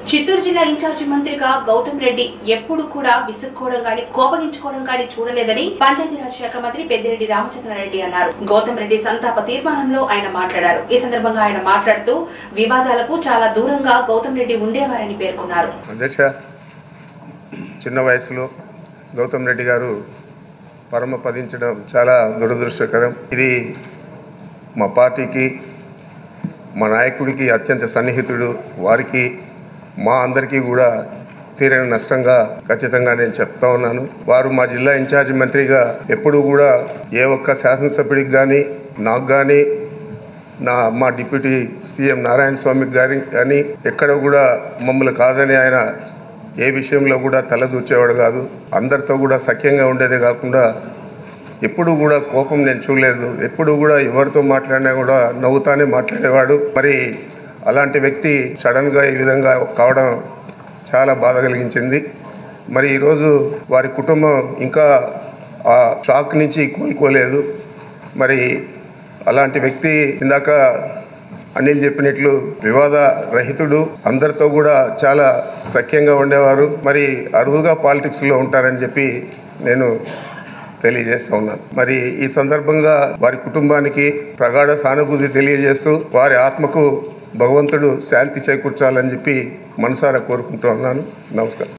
చిత్తూరు జిల్లా ఇన్ఛార్జి మంత్రిగా గౌతమ్ రెడ్డి ఎప్పుడు కూడా విసుక్కోవడం గాని కోపగించుకోవడం గాని చూడలేదని పంచాయతీరాజ్ శాఖ మంత్రి పెద్దిరెడ్డి రామచంద్రారెడ్డి అన్నారు గౌతమ్ రెడ్డి సంతాప తీర్మానంలో ఆయన మాట్లాడారు ఈ సందర్భంగా ఆయన మాట్లాడుతూ వివాదాలకు చాలా దూరంగా గౌతమ్ రెడ్డి ఉండేవారని పేర్కొన్నారు అధ్యక్ష చిన్న వయసులో గౌతమ్ రెడ్డి గారు పరమపదించడం చాలా దురదృష్టకరం ఇది మా పార్టీకి మా నాయకుడికి అత్యంత సన్నిహితుడు వారికి మా అందరికీ కూడా తీరని నష్టంగా ఖచ్చితంగా నేను చెప్తా ఉన్నాను వారు మా జిల్లా ఇన్ఛార్జి మంత్రిగా ఎప్పుడూ కూడా ఏ ఒక్క శాసనసభ్యుడికి కానీ నాకు కానీ నా మా డిప్యూటీ సీఎం నారాయణ స్వామి గారి కానీ ఎక్కడ కూడా మమ్మల్ని కాదని ఆయన ఏ విషయంలో కూడా తలదూర్చేవాడు కాదు అందరితో కూడా సఖ్యంగా ఉండేదే కాకుండా ఎప్పుడు కూడా కోపం నేను చూడలేదు ఎప్పుడు కూడా ఎవరితో మాట్లాడినా కూడా నవ్వుతానే మాట్లాడేవాడు మరి అలాంటి వ్యక్తి సడన్గా ఈ విధంగా కావడం చాలా బాధ కలిగించింది మరి ఈరోజు వారి కుటుంబం ఇంకా ఆ షాక్ నుంచి కోలుకోలేదు మరి అలాంటి వ్యక్తి ఇందాక అనిల్ చెప్పినట్లు వివాద రహితుడు అందరితో కూడా చాలా సఖ్యంగా ఉండేవారు మరి అరుదుగా పాలిటిక్స్లో ఉంటారని చెప్పి నేను తెలియజేస్తా ఉన్నాను మరి ఈ సందర్భంగా వారి కుటుంబానికి ప్రగాఢ సానుభూతి తెలియజేస్తూ వారి ఆత్మకు భగవంతుడు శాంతి చేకూర్చాలని చెప్పి మనసారా కోరుకుంటూ ఉన్నాను నమస్కారం